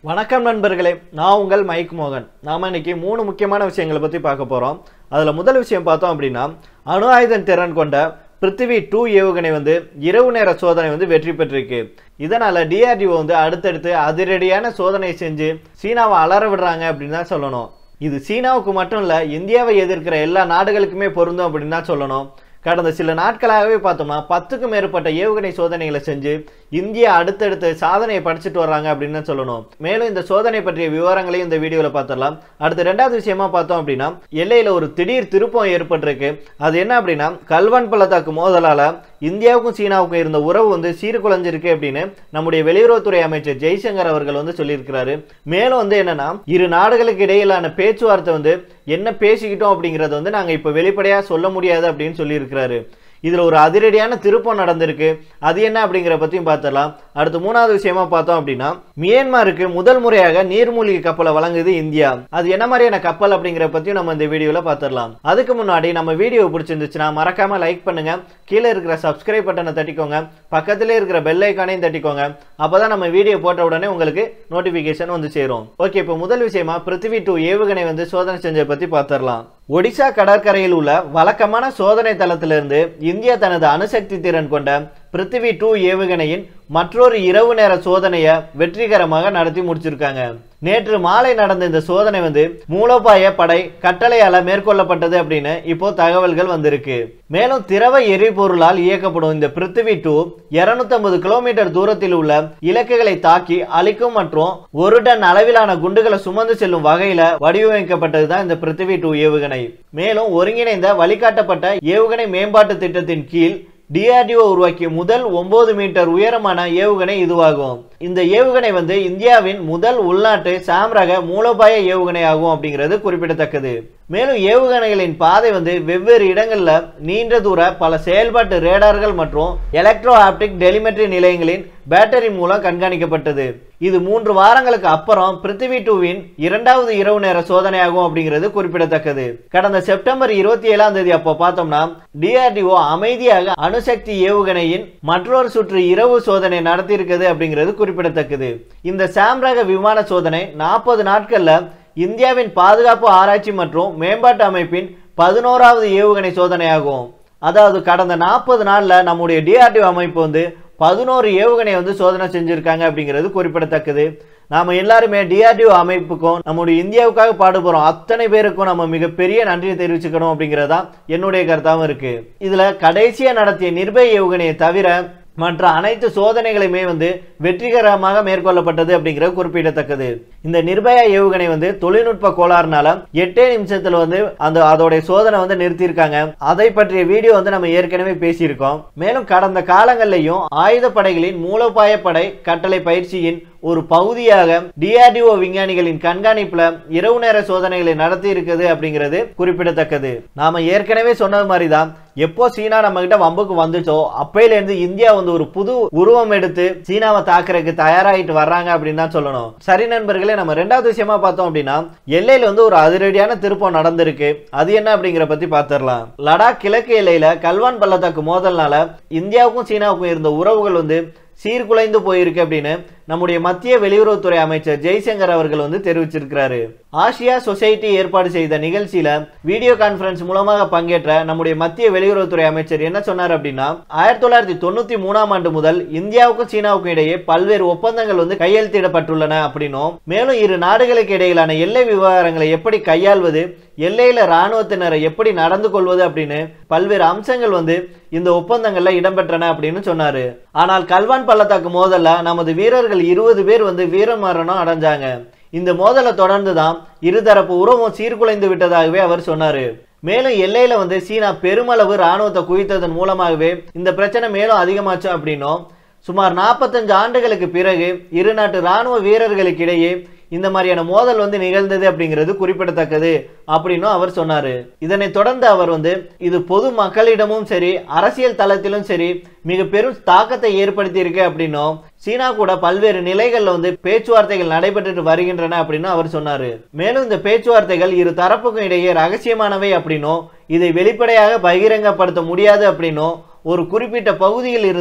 வணக்கம் நண்பர்களே நான் உங்கள் மைக் மோகன் நாம இன்னைக்கு மூணு முக்கியமான விஷயங்களை பற்றி பார்க்க போகிறோம் அதில் முதல் விஷயம் பார்த்தோம் அப்படின்னா அணு ஆயுதம் திறன் கொண்ட பிருத்திவி டூ ஏவுகணை வந்து இரவு நேர சோதனை வந்து வெற்றி பெற்றிருக்கு இதனால டிஆர்டிஓ வந்து அடுத்தடுத்து அதிரடியான சோதனை செஞ்சு சீனாவை அலற விடுறாங்க அப்படின்னு தான் சொல்லணும் இது சீனாவுக்கு மட்டும் இல்லை இந்தியாவை எதிர்க்கிற எல்லா நாடுகளுக்குமே பொருந்தும் அப்படின்னு தான் சொல்லணும் கடந்த சில நாட்களாகவே பார்த்தோம்னா பத்துக்கும் மேற்பட்ட ஏவுகணை சோதனைகளை செஞ்சு இந்தியா அடுத்தடுத்த சாதனையை படிச்சுட்டு வர்றாங்க அப்படின்னு தான் சொல்லணும் மேலும் இந்த சோதனை பற்றிய விவரங்களையும் இந்த வீடியோவில் பார்த்துடலாம் அடுத்து ரெண்டாவது விஷயமா பார்த்தோம் அப்படின்னா எல்லையில் ஒரு திடீர் திருப்பம் ஏற்பட்டிருக்கு அது என்ன அப்படின்னா கல்வான் பள்ளத்தாக்கு மோதலால இந்தியாவுக்கும் சீனாவுக்கும் இருந்த உறவு வந்து சீர்குலைஞ்சிருக்கு அப்படின்னு நம்முடைய வெளியுறவுத்துறை அமைச்சர் ஜெய்சங்கர் அவர்கள் வந்து சொல்லியிருக்கிறாரு மேலும் வந்து என்னன்னா இரு நாடுகளுக்கு இடையிலான பேச்சுவார்த்தை வந்து என்ன பேசிக்கிட்டோம் அப்படிங்கறத வந்து நாங்க இப்ப வெளிப்படையா சொல்ல முடியாது அப்படின்னு சொல்லியிருக்கிறாரு இதுல ஒரு அதிரடியான திருப்பம் நடந்திருக்கு அது என்ன அப்படிங்கிற பத்தியும் பார்த்துடலாம் அடுத்து மூணாவது விஷயமா பார்த்தோம் அப்படின்னா மியான்மருக்கு முதல் முறையாக நீர்மூழ்கி கப்பலை வழங்குது இந்தியா அது என்ன மாதிரியான கப்பல் அப்படிங்கிற பத்தியும் நம்ம இந்த வீடியோல பார்த்துடலாம் அதுக்கு முன்னாடி நம்ம வீடியோ பிடிச்சிருந்துச்சுன்னா மறக்காம லைக் பண்ணுங்க கீழே இருக்கிற சப்ஸ்கிரைப் பட்டனை தட்டிக்கோங்க பக்கத்திலே இருக்கிற பெல் ஐக்கானையும் தட்டிக்கோங்க அப்பதான் நம்ம வீடியோ போட்ட உடனே உங்களுக்கு நோட்டிபிகேஷன் வந்து சேரும் ஓகே இப்போ முதல் விஷயமா பிருத்திவி டூ ஏவுகணை வந்து சோதனை செஞ்சதை பத்தி பார்த்துடலாம் ஒடிசா கடற்கரையில் உள்ள வழக்கமான சோதனை தளத்திலிருந்து இந்தியா தனது அணுசக்தி திறன் கொண்ட பிருத்திவி டூ ஏவுகணையின் மற்றொரு இரவு நேர சோதனையை வெற்றிகரமாக நடத்தி முடிச்சிருக்காங்க நேற்று மாலை நடந்த இந்த சோதனை வந்து மூலோபாய படை கட்டளையால மேற்கொள்ளப்பட்டது அப்படின்னு இப்போ தகவல்கள் வந்திருக்கு மேலும் திரவ எரிபொருளால் இயக்கப்படும் இந்த பிருத்திவி டூ இருநூத்தம்பது கிலோமீட்டர் தூரத்தில் உள்ள இலக்குகளை தாக்கி அழிக்கும் மற்றும் ஒரு டன் அளவிலான குண்டுகளை சுமந்து செல்லும் வகையில வடிவமைக்கப்பட்டதுதான் இந்த பிருத்திவி டூ ஏவுகணை மேலும் ஒருங்கிணைந்த வழிகாட்டப்பட்ட ஏவுகணை மேம்பாட்டு திட்டத்தின் கீழ் டிஆர்டிஓ உருவாக்கிய முதல் ஒன்பது மீட்டர் உயரமான ஏவுகணை இதுவாகும் இந்த ஏவுகணை வந்து இந்தியாவின் முதல் உள்நாட்டு சாம்ரக மூலோபாய ஏவுகணை ஆகும் அப்படிங்கிறது குறிப்பிடத்தக்கது மேலும் ஏவுகணைகளின் பாதை வந்து வெவ்வேறு இடங்கள்ல நீண்ட தூர பல செயல்பாட்டு ரேடார்கள் மற்றும் எலக்ட்ரோ ஆப்டிக் டெலிமெட்ரி நிலையங்களின் பேட்டரி மூலம் கண்காணிக்கப்பட்டது இது மூன்று வாரங்களுக்கு அப்புறம் பிருத்திவி டூவின் இரண்டாவது இரவு நேர சோதனையாகும் அப்படிங்கிறது குறிப்பிடத்தக்கது கடந்த செப்டம்பர் இருபத்தி ஏழாம் தேதி அப்போ பார்த்தோம்னா டிஆர்டிஓ அமைதியாக அணுசக்தி ஏவுகணையின் மற்றொரு சுற்று இரவு சோதனை நடத்தியிருக்கிறது அப்படிங்கிறது குறிப்பிடத்தக்கது இந்த சாம்ரக விமான சோதனை நாற்பது நாட்கள்ல இந்தியாவின் பாதுகாப்பு ஆராய்ச்சி மற்றும் மேம்பாட்டு அமைப்பின் பதினோராவது ஏவுகணை சோதனையாகும் அதாவது கடந்த நாற்பது நாள்ல நம்முடைய டிஆர்டிஓ அமைப்பு வந்து பதினோரு ஏவுகணை வந்து சோதனை செஞ்சிருக்காங்க அப்படிங்கிறது குறிப்பிடத்தக்கது நாம எல்லாருமே டிஆர்டிஓ அமைப்புக்கும் நம்முடைய இந்தியாவுக்காக பாடுபடுறோம் அத்தனை பேருக்கும் நம்ம மிகப்பெரிய நன்றியை தெரிவிச்சுக்கணும் அப்படிங்கிறதா என்னுடைய கருத்தாவும் இருக்கு இதுல கடைசியா நடத்திய நிர்பய ஏவுகணையை தவிர மற்ற அனைத்து சோதனைகளுமே வந்து வெற்றிகரமாக மேற்கொள்ளப்பட்டது அப்படிங்கிறது குறிப்பிடத்தக்கது இந்த நிர்பயா ஏவுகணை வந்து தொழில்நுட்ப கோளாறுனால எட்டே நிமிஷத்துல வந்து அந்த அதோடைய சோதனை வந்து நிறுத்தியிருக்காங்க அதை பற்றிய வீடியோ வந்து நம்ம ஏற்கனவே பேசியிருக்கோம் மேலும் கடந்த காலங்கள்லையும் ஆயுதப்படைகளின் மூலோபாய படை கட்டளை பயிற்சியின் ஒரு பகுதியாக டிஆர்டிஓ விஞ்ஞானிகளின் கண்காணிப்புல இரவு நேர சோதனைகளை நடத்தி இருக்குது அப்படிங்கிறது குறிப்பிடத்தக்கது நாம ஏற்கனவே சொன்னது மாதிரி தான் எப்போ சீனா நம்ம கிட்ட வம்புக்கு வந்துச்சோ அப்பையில இருந்து இந்தியா வந்து ஒரு புது உருவம் எடுத்து சீனாவை தாக்குறதுக்கு தயாராகிட்டு வர்றாங்க அப்படின்னு தான் சொல்லணும் சரி நண்பர்களே நம்ம ரெண்டாவது விஷயமா பார்த்தோம் அப்படின்னா எல்லையில வந்து ஒரு அதிரடியான திருப்பம் நடந்திருக்கு அது என்ன அப்படிங்கிற பத்தி பார்த்துடலாம் லடாக் கிழக்கு எல்லையில கல்வான் பள்ளத்தாக்கு மோதல்னால இந்தியாவுக்கும் சீனாவுக்கும் இருந்த உறவுகள் வந்து சீர்குலைந்து போயிருக்கு அப்படின்னு நம்முடைய மத்திய வெளியுறவுத்துறை அமைச்சர் ஜெய்சங்கர் அவர்கள் வந்து தெரிவிச்சிருக்கிறாரு ஆசியா சொசைட்டி ஏற்பாடு செய்த நிகழ்ச்சியில வீடியோ கான்பரன்ஸ் மூலமாக பங்கேற்ற நம்முடைய மத்திய வெளியுறவுத்துறை அமைச்சர் என்ன சொன்னார் அப்படின்னா ஆயிரத்தி தொள்ளாயிரத்தி தொண்ணூத்தி மூணாம் ஆண்டு முதல் இந்தியாவுக்கும் சீனாவுக்கும் இடையே பல்வேறு ஒப்பந்தங்கள் வந்து கையெழுத்திடப்பட்டுள்ளன அப்படின்னும் மேலும் இரு நாடுகளுக்கு இடையிலான எல்லை விவகாரங்களை எப்படி கையாள்வது எல்லையில ராணுவத்தினரை எப்படி நடந்து கொள்வது அப்படின்னு பல்வேறு அம்சங்கள் வந்து இந்த ஒப்பந்தங்கள்ல இடம்பெற்றன அப்படின்னு சொன்னாரு ஆனால் கல்வான் பள்ளத்தாக்கு மோதல்ல நமது வீரர்கள் இருபது பேர் வந்து வீரமரணம் அடைஞ்சாங்க இந்த மோதலை தொடர்ந்து தான் இருதரப்பு உறவும் சீர்குலைந்து விட்டதாகவே அவர் சொன்னாரு மேலும் எல்லையில வந்து சீனா பெருமளவு ராணுவத்தை குவித்ததன் மூலமாகவே இந்த பிரச்சனை மேலும் அதிகமாச்சு அப்படின்னும் சுமார் நாற்பத்தஞ்சு ஆண்டுகளுக்கு பிறகு இரு நாட்டு ராணுவ வீரர்களுக்கு இடையே இந்த மாதிரியான மோதல் வந்து நிகழ்ந்தது அப்படிங்கிறது குறிப்பிடத்தக்கது அப்படின்னும் அவர் சொன்னாரு இதனை தொடர்ந்து அவர் வந்து இது பொது மக்களிடமும் சரி அரசியல் தளத்திலும் சரி மிக பெரும் தாக்கத்தை ஏற்படுத்தி இருக்கு அப்படின்னும் சீனா கூட பல்வேறு நிலைகள்ல வந்து பேச்சுவார்த்தைகள் நடைபெற்று வருகின்றன அப்படின்னு அவர் சொன்னாரு மேலும் இந்த பேச்சுவார்த்தைகள் இரு தரப்புக்கும் இடையே ரகசியமானவை அப்படின்னும் இதை வெளிப்படையாக பகிரங்கப்படுத்த முடியாது அப்படின்னும் ஒரு குறிப்பிட்ட பகுதியில் இருந்து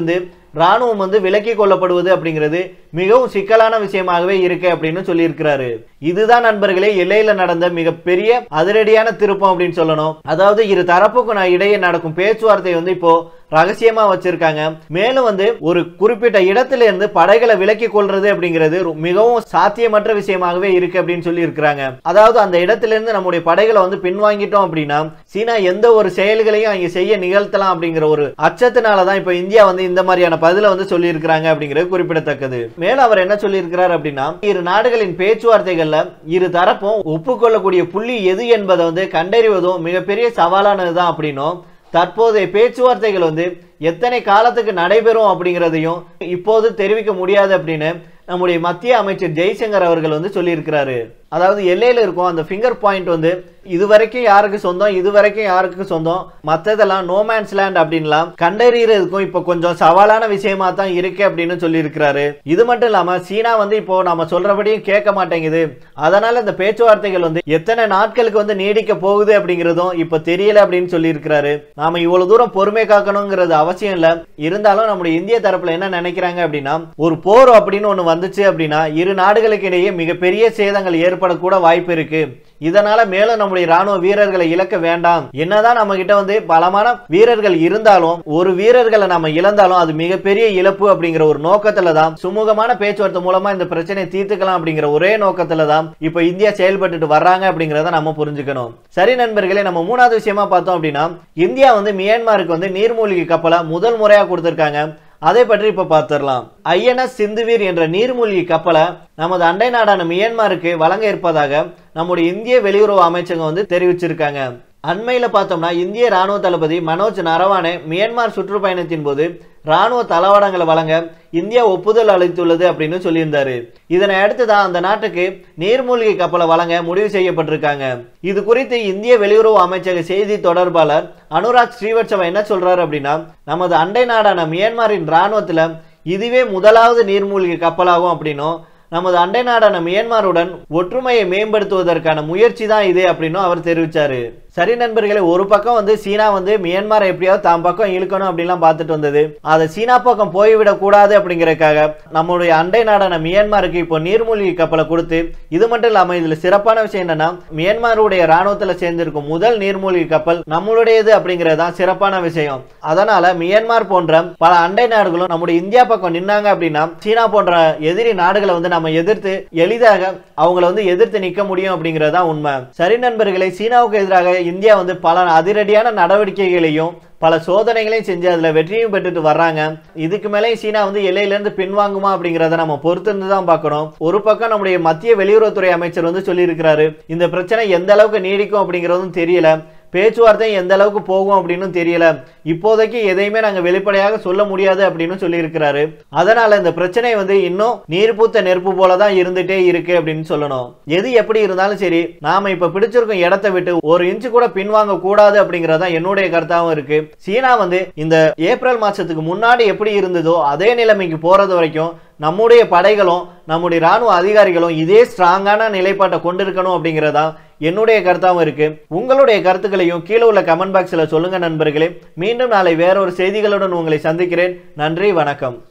ராணுவம் வந்து விலக்கி கொள்ளப்படுவது அப்படிங்கிறது மிகவும் சிக்கலான விஷயமாகவே இருக்கு அப்படின்னு சொல்லியிருக்கிறாரு இதுதான் நண்பர்களே எல்லையில நடந்த மிகப்பெரிய அதிரடியான திருப்பம் அப்படின்னு சொல்லணும் அதாவது இரு தரப்புக்கும் நான் இடையே நடக்கும் பேச்சுவார்த்தை வந்து இப்போ ரகசியமா வச்சிருக்காங்க மேலும் வந்து ஒரு குறிப்பிட்ட இடத்துல இருந்து படைகளை விலக்கி கொள்றது அப்படிங்கிறது ரொ- மிகவும் சாத்தியமற்ற விஷயமாகவே இருக்கு அப்படின்னு சொல்லி இருக்கிறாங்க அதாவது அந்த இடத்துல இருந்து நம்முடைய படைகளை வந்து பின்வாங்கிட்டோம் அப்படின்னா சீனா எந்த ஒரு செயல்களையும் அங்க செய்ய நிகழ்த்தலாம் அப்படிங்கிற ஒரு அச்சத்தினால தான் இப்போ இந்தியா வந்து இந்த மாதிரியான பதில வந்து சொல்லி இருக்கிறாங்க அப்படிங்கிறது குறிப்பிடத்தக்கது மேலும் அவர் என்ன சொல்லி இருக்கிறார் அப்படின்னா இரு நாடுகளின் பேச்சுவார்த்தைகள்ல இரு தரப்பும் ஒப்புக்கொள்ளக்கூடிய புள்ளி எது என்பதை வந்து கண்டறிவதும் மிகப்பெரிய சவாலானதுதான் அப்படின்னும் தற்போதைய பேச்சுவார்த்தைகள் வந்து எத்தனை காலத்துக்கு நடைபெறும் அப்படிங்கிறதையும் இப்போது தெரிவிக்க முடியாது அப்படின்னு நம்முடைய மத்திய அமைச்சர் ஜெய்சங்கர் அவர்கள் வந்து சொல்லியிருக்கிறாரு அதாவது எல்லையில இருக்கும் அந்த ஃபிங்கர் பாயிண்ட் வந்து இது வரைக்கும் யாருக்கு சொந்தம் இது வரைக்கும் யாருக்கு சொந்தம் மற்றதெல்லாம் நோமேன்ஸ் லேண்ட் அப்படின்லாம் கண்டறியறதுக்கும் இப்போ கொஞ்சம் சவாலான விஷயமா தான் இருக்கு அப்படின்னு சொல்லியிருக்கிறாரு இது மட்டும் இல்லாம சீனா வந்து இப்போ நம்ம சொல்றபடியும் கேட்க மாட்டேங்குது அதனால இந்த பேச்சுவார்த்தைகள் வந்து எத்தனை நாட்களுக்கு வந்து நீடிக்க போகுது அப்படிங்கிறதும் இப்போ தெரியல அப்படின்னு சொல்லியிருக்கிறாரு நாம இவ்வளவு தூரம் பொறுமை காக்கணுங்கிறது அவசியம் இல்ல இருந்தாலும் நம்முடைய இந்திய தரப்புல என்ன நினைக்கிறாங்க அப்படின்னா ஒரு போர் அப்படின்னு ஒண்ணு வந்துச்சு அப்படின்னா இரு நாடுகளுக்கு இடையே மிகப்பெரிய சேதங்கள் ஏற்படக்கூட வாய்ப்பு இருக்கு இதனால மேலும் நம்முடைய ராணுவ வீரர்களை இழக்க வேண்டாம் என்னதான் நம்ம கிட்ட வந்து பலமான வீரர்கள் இருந்தாலும் ஒரு வீரர்களை நம்ம இழந்தாலும் அது மிகப்பெரிய இழப்பு அப்படிங்கிற ஒரு நோக்கத்துல தான் சுமூகமான பேச்சுவார்த்தை மூலமா இந்த பிரச்சனையை தீர்த்துக்கலாம் அப்படிங்கிற ஒரே நோக்கத்துல தான் இப்ப இந்தியா செயல்பட்டுட்டு வர்றாங்க அப்படிங்கறத நம்ம புரிஞ்சுக்கணும் சரி நண்பர்களே நம்ம மூணாவது விஷயமா பார்த்தோம் அப்படின்னா இந்தியா வந்து மியான்மருக்கு வந்து நீர்மூழ்கி கப்பலை முதல் முறையா கொடுத்திருக்காங்க அதை பற்றி இப்ப பார்த்துடலாம் ஐஎன்எஸ் சிந்துவீர் என்ற நீர்மூழ்கி கப்பலை நமது அண்டை நாடான மியான்மருக்கு வழங்க இருப்பதாக நம்முடைய இந்திய வெளியுறவு அமைச்சகம் வந்து தெரிவிச்சிருக்காங்க அண்மையில பார்த்தோம்னா இந்திய ராணுவ தளபதி மனோஜ் நரவானே மியான்மர் சுற்றுப்பயணத்தின் போது ராணுவ தளவாடங்களை வழங்க இந்தியா ஒப்புதல் அளித்துள்ளது அப்படின்னு சொல்லியிருந்தாரு இதனை அடுத்து தான் அந்த நாட்டுக்கு நீர்மூழ்கி கப்பலை வழங்க முடிவு செய்யப்பட்டிருக்காங்க இது குறித்து இந்திய வெளியுறவு அமைச்சக செய்தி தொடர்பாளர் அனுராக் ஸ்ரீவத்சவா என்ன சொல்றாரு அப்படின்னா நமது அண்டை நாடான மியான்மரின் ராணுவத்துல இதுவே முதலாவது நீர்மூழ்கி கப்பலாகும் அப்படின்னும் நமது அண்டை நாடான மியான்மருடன் ஒற்றுமையை மேம்படுத்துவதற்கான முயற்சி தான் இது அப்படின்னும் அவர் தெரிவிச்சாரு சரி நண்பர்களே ஒரு பக்கம் வந்து சீனா வந்து மியான்மரை எப்படியாவது தாம் பக்கம் இழுக்கணும் அப்படின்லாம் பார்த்துட்டு வந்தது அதை சீனா பக்கம் போய்விடக் கூடாது அப்படிங்கறதுக்காக நம்மளுடைய அண்டை நாடான மியான்மருக்கு இப்போ நீர்மூழ்கி கப்பலை கொடுத்து இது மட்டும் இல்லாம இதுல சிறப்பான விஷயம் என்னன்னா மியான்மருடைய ராணுவத்துல சேர்ந்திருக்கும் முதல் நீர்மூழ்கி கப்பல் நம்மளுடையது அப்படிங்கிறது தான் சிறப்பான விஷயம் அதனால மியான்மர் போன்ற பல அண்டை நாடுகளும் நம்முடைய இந்தியா பக்கம் நின்னாங்க அப்படின்னா சீனா போன்ற எதிரி நாடுகளை வந்து நம்ம எதிர்த்து எளிதாக அவங்கள வந்து எதிர்த்து நிக்க முடியும் அப்படிங்கிறது தான் உண்மை சரி நண்பர்களே சீனாவுக்கு எதிராக இந்தியா வந்து பல அதிரடியான நடவடிக்கைகளையும் பல சோதனைகளையும் செஞ்சு அதுல வெற்றியும் பெற்றுட்டு வர்றாங்க இதுக்கு மேலே சீனா வந்து எல்லையில இருந்து பின்வாங்குமா அப்படிங்கறத நம்ம பொறுத்திருந்து தான் பார்க்கணும் ஒரு பக்கம் நம்முடைய மத்திய வெளியுறவுத்துறை அமைச்சர் வந்து சொல்லியிருக்கிறாரு இந்த பிரச்சனை எந்த அளவுக்கு நீடிக்கும் அப்படிங்கறதும் தெரியல பேச்சுவார்த்தை எந்த அளவுக்கு போகும் அப்படின்னு தெரியல இப்போதைக்கு எதையுமே நாங்க வெளிப்படையாக சொல்ல முடியாது அப்படின்னு சொல்லியிருக்கிறாரு அதனால இந்த பிரச்சனை வந்து இன்னும் நீர் பூத்த நெருப்பு போல தான் இருந்துட்டே இருக்கு அப்படின்னு சொல்லணும் எது எப்படி இருந்தாலும் சரி நாம இப்ப பிடிச்சிருக்கும் இடத்தை விட்டு ஒரு இன்ச்சு கூட பின்வாங்க கூடாது அப்படிங்கறதா என்னுடைய கருத்தாவும் இருக்கு சீனா வந்து இந்த ஏப்ரல் மாசத்துக்கு முன்னாடி எப்படி இருந்ததோ அதே நிலைமைக்கு போறது வரைக்கும் நம்முடைய படைகளும் நம்முடைய ராணுவ அதிகாரிகளும் இதே ஸ்ட்ராங்கான நிலைப்பாட்டை கொண்டிருக்கணும் அப்படிங்கறதா என்னுடைய கருத்தாவும் இருக்கு உங்களுடைய கருத்துக்களையும் கீழே உள்ள கமெண்ட் பாக்ஸ்ல சொல்லுங்க நண்பர்களே மீண்டும் நாளை வேற ஒரு செய்திகளுடன் உங்களை சந்திக்கிறேன் நன்றி வணக்கம்